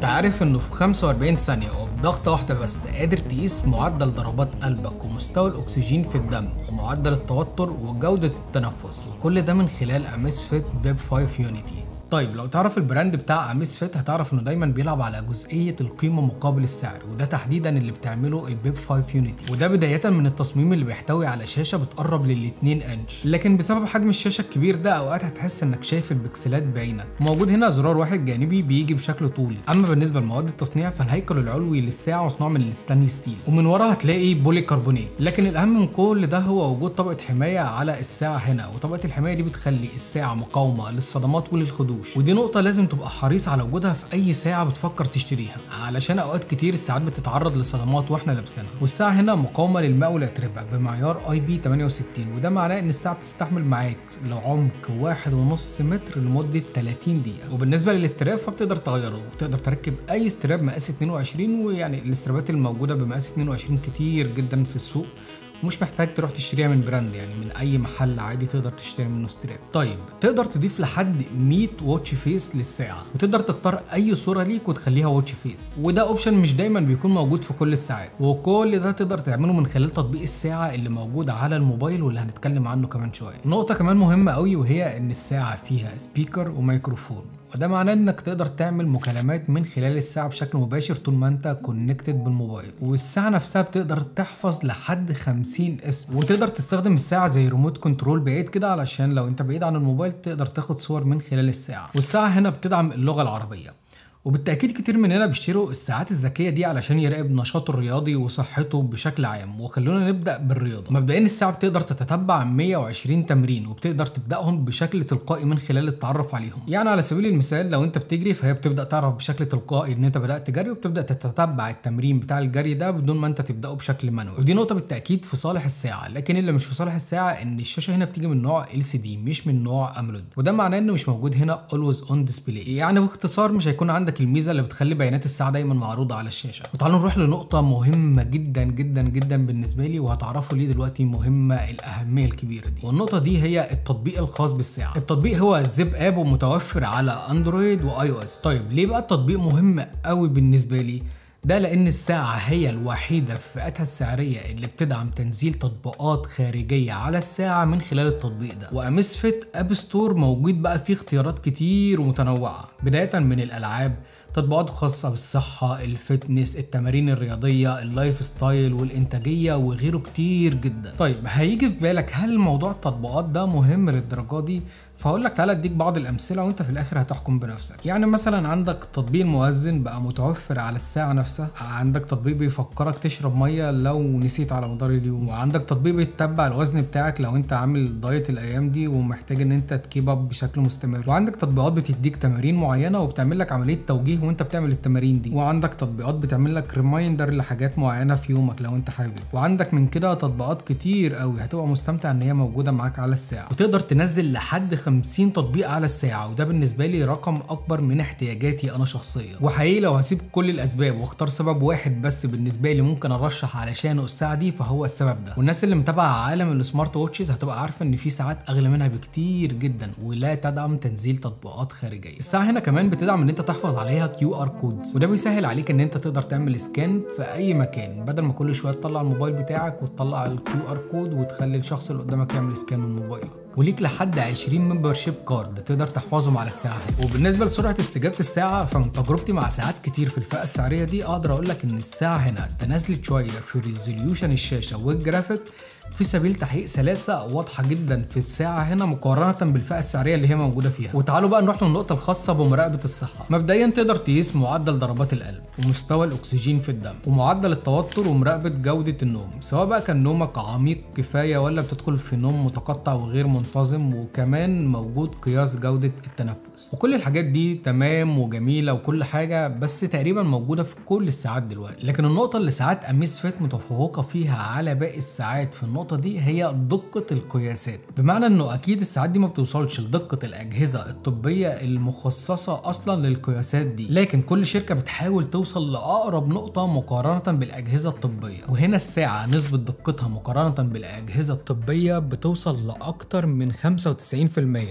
انت عارف انه في 45 ثانية وبضغطة واحدة بس قادر تقيس معدل ضربات قلبك ومستوى الاكسجين في الدم ومعدل التوتر وجودة التنفس وكل ده من خلال اميسفيت بيب 5 يونيتي طيب لو تعرف البراند بتاع اميس فيت هتعرف انه دايما بيلعب على جزئيه القيمه مقابل السعر وده تحديدا اللي بتعمله البيب 5 يونيتي وده بدايه من التصميم اللي بيحتوي على شاشه بتقرب لل 2 انش لكن بسبب حجم الشاشه الكبير ده اوقات هتحس انك شايف البكسلات بعينك موجود هنا زرار واحد جانبي بيجي بشكل طولي اما بالنسبه لمواد التصنيع فالهيكل العلوي للساعه مصنوع من الستانلس ستيل ومن ورا هتلاقي بولي كربونات لكن الاهم من كل ده هو وجود طبقه حمايه على الساعه هنا وطبقه الحمايه دي بتخلي الساعه مقاومه للصدمات وللخدوش ودي نقطه لازم تبقى حريص على وجودها في اي ساعه بتفكر تشتريها علشان اوقات كتير الساعات بتتعرض لصدمات واحنا لابسينها والساعه هنا مقاومه للماء والاتربه بمعيار اي بي 68 وده معناه ان الساعه بتستحمل معاك لعمق واحد ونص متر لمده 30 دقيقه وبالنسبه للاستراب فبتقدر تغيره وتقدر تركب اي استراب مقاس 22 ويعني الاسترابات الموجوده بمقاس 22 كتير جدا في السوق ومش محتاج تروح تشتريها من براند يعني من اي محل عادي تقدر تشتري منه ستراب طيب تقدر تضيف لحد 100 واتش فيس للساعه وتقدر تختار اي صوره ليك وتخليها واتش فيس وده اوبشن مش دايما بيكون موجود في كل الساعات وكل ده تقدر تعمله من خلال تطبيق الساعه اللي موجود على الموبايل واللي هنتكلم عنه كمان شويه نقطه كمان مهمه قوي وهي ان الساعه فيها سبيكر وميكروفون وده معناه انك تقدر تعمل مكالمات من خلال الساعه بشكل مباشر طول ما انت كونكتد بالموبايل والساعه نفسها بتقدر تحفظ لحد 50 اسم وتقدر تستخدم الساعه زي ريموت كنترول بعيد كده علشان لو انت بعيد عن الموبايل تقدر تاخد صور من خلال الساعه والساعه هنا بتدعم اللغه العربيه وبالتاكيد كتير مننا بيشتروا الساعات الذكيه دي علشان يراقب نشاطه الرياضي وصحته بشكل عام وخلونا نبدا بالرياضه مبدئيا الساعه بتقدر تتتبع 120 تمرين وبتقدر تبداهم بشكل تلقائي من خلال التعرف عليهم يعني على سبيل المثال لو انت بتجري فهي بتبدا تعرف بشكل تلقائي ان انت بدات تجري وبتبدا تتتبع التمرين بتاع الجري ده بدون ما انت تبداه بشكل منوي ودي نقطه بالتاكيد في صالح الساعه لكن اللي مش في صالح الساعه ان الشاشه هنا بتيجي من نوع ال سي دي مش من نوع اموليد وده معناه انه مش موجود هنا اولويز اون ديسبلاي يعني باختصار مش هيكون عندك الميزه اللي بتخلي بيانات الساعه دايما معروضه على الشاشه وتعالوا نروح لنقطه مهمه جدا جدا جدا بالنسبه لي وهتعرفوا ليه دلوقتي مهمه الاهميه الكبيره دي والنقطه دي هي التطبيق الخاص بالساعه التطبيق هو زيب اب ومتوفر على اندرويد واي او اس طيب ليه بقى التطبيق مهم قوي بالنسبه لي ده لان الساعه هي الوحيده في فئتها السعريه اللي بتدعم تنزيل تطبيقات خارجيه على الساعه من خلال التطبيق ده وامسفت اب ستور موجود بقى فيه اختيارات كتير ومتنوعه بدايه من الالعاب تطبيقات خاصة بالصحة، الفتنس، التمارين الرياضية، اللايف ستايل والإنتاجية وغيره كتير جدا. طيب هيجي في بالك هل موضوع التطبيقات ده مهم للدرجة دي؟ فهقول لك تعالى اديك بعض الامثله وانت في الاخر هتحكم بنفسك يعني مثلا عندك تطبيق الموزن بقى متوفر على الساعه نفسها عندك تطبيق بيفكرك تشرب ميه لو نسيت على مدار اليوم وعندك تطبيق بيتبع الوزن بتاعك لو انت عامل دايت الايام دي ومحتاج ان انت تكيب اب بشكل مستمر وعندك تطبيقات بتديك تمارين معينه وبتعمل لك عمليه توجيه وانت بتعمل التمارين دي وعندك تطبيقات بتعمل لك ريمايندر لحاجات معينه في يومك لو انت حابب وعندك من كده تطبيقات كتير قوي هتبقى مستمتع ان هي موجوده معاك على الساعه وتقدر تنزل لحد 50 تطبيق على الساعة وده بالنسبة لي رقم أكبر من احتياجاتي أنا شخصيا وحقيقي لو هسيب كل الأسباب واختار سبب واحد بس بالنسبة لي ممكن أرشح علشانه الساعة دي فهو السبب ده والناس اللي متابعة عالم السمارت ووتشز هتبقى عارفة إن في ساعات أغلى منها بكتير جدا ولا تدعم تنزيل تطبيقات خارجية الساعة هنا كمان بتدعم إن أنت تحفظ عليها كيو ار كودز وده بيسهل عليك إن أنت تقدر تعمل سكان في أي مكان بدل ما كل شوية تطلع الموبايل بتاعك وتطلع الكيو ار كود وتخلي الشخص اللي قدامك يعمل سكان من موبايلك وليك لحد 20 ممبرشيب كارد تقدر تحفظهم على الساعه وبالنسبه لسرعه استجابه الساعه فمن تجربتي مع ساعات كتير في الفئه السعريه دي اقدر اقول لك ان الساعه هنا تنازلت شويه في ريزوليوشن الشاشه والجرافيك في سبيل تحقيق سلاسه واضحه جدا في الساعه هنا مقارنه بالفئه السعريه اللي هي موجوده فيها وتعالوا بقى نروح للنقطه الخاصه بمراقبه الصحه مبدئيا تقدر تقيس معدل ضربات القلب ومستوى الاكسجين في الدم ومعدل التوتر ومراقبه جوده النوم سواء بقى كان نومك عميق كفايه ولا بتدخل في نوم متقطع وغير منتظم وكمان موجود قياس جوده التنفس وكل الحاجات دي تمام وجميله وكل حاجه بس تقريبا موجوده في كل الساعات دلوقتي لكن النقطه اللي ساعات اميس فيت متفوقه فيها على باقي الساعات في النقطه دي هي دقه القياسات بمعنى انه اكيد الساعات دي ما بتوصلش لدقه الاجهزه الطبيه المخصصه اصلا للقياسات دي لكن كل شركه بتحاول توصل لاقرب نقطه مقارنه بالاجهزه الطبيه وهنا الساعه نسبه دقتها مقارنه بالاجهزه الطبيه بتوصل لاكتر من 95%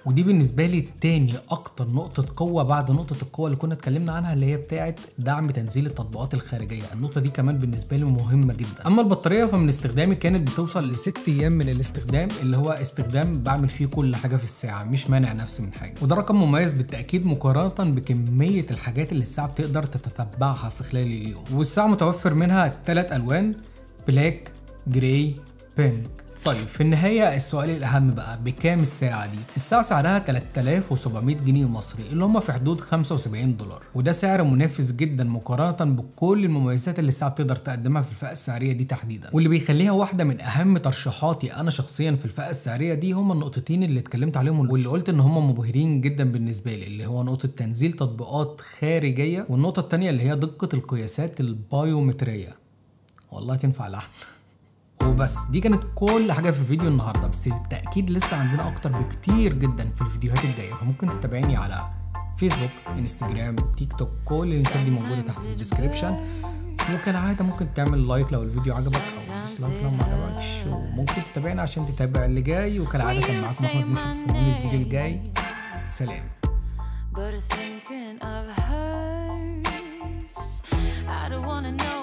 ودي بالنسبه لي تاني اكتر نقطه قوه بعد نقطه القوه اللي كنا اتكلمنا عنها اللي هي بتاعه دعم تنزيل التطبيقات الخارجيه النقطه دي كمان بالنسبه لي مهمه جدا اما البطاريه فمن استخدامي كانت بتوصل لست ايام من الاستخدام اللي هو استخدام بعمل فيه كل حاجه في الساعه مش مانع نفسي من حاجه وده رقم مميز بالتاكيد مقارنه بكميه الحاجات اللي الساعه بتقدر تتتبعها في خلال اليوم والساعه متوفر منها ثلاث الوان بلاك جراي بينك طيب في النهاية السؤال الأهم بقى بكام الساعة دي؟ الساعة سعرها 3700 جنيه مصري اللي هم في حدود 75 دولار وده سعر منافس جدا مقارنة بكل المميزات اللي الساعة بتقدر تقدمها في الفئة السعرية دي تحديدا واللي بيخليها واحدة من أهم ترشيحاتي أنا شخصيا في الفئة السعرية دي هم النقطتين اللي اتكلمت عليهم واللي قلت إن هم مبهرين جدا بالنسبة لي اللي هو نقطة تنزيل تطبيقات خارجية والنقطة التانية اللي هي دقة القياسات البايومترية والله تنفع لحن وبس دي كانت كل حاجه في فيديو النهارده بس بالتاكيد لسه عندنا اكتر بكتير جدا في الفيديوهات الجايه فممكن تتابعيني على فيسبوك انستجرام تيك توك كل اللينكات دي موجوده تحت في الديسكربشن وكالعادة ممكن تعمل لايك لو الفيديو عجبك او ديسلايك لو ما عجبكش وممكن تتابعنا عشان تتابع اللي جاي وكالعادة كان معاكم احمد مدحت استنوني الفيديو الجاي سلام But thinking of hers, I don't wanna know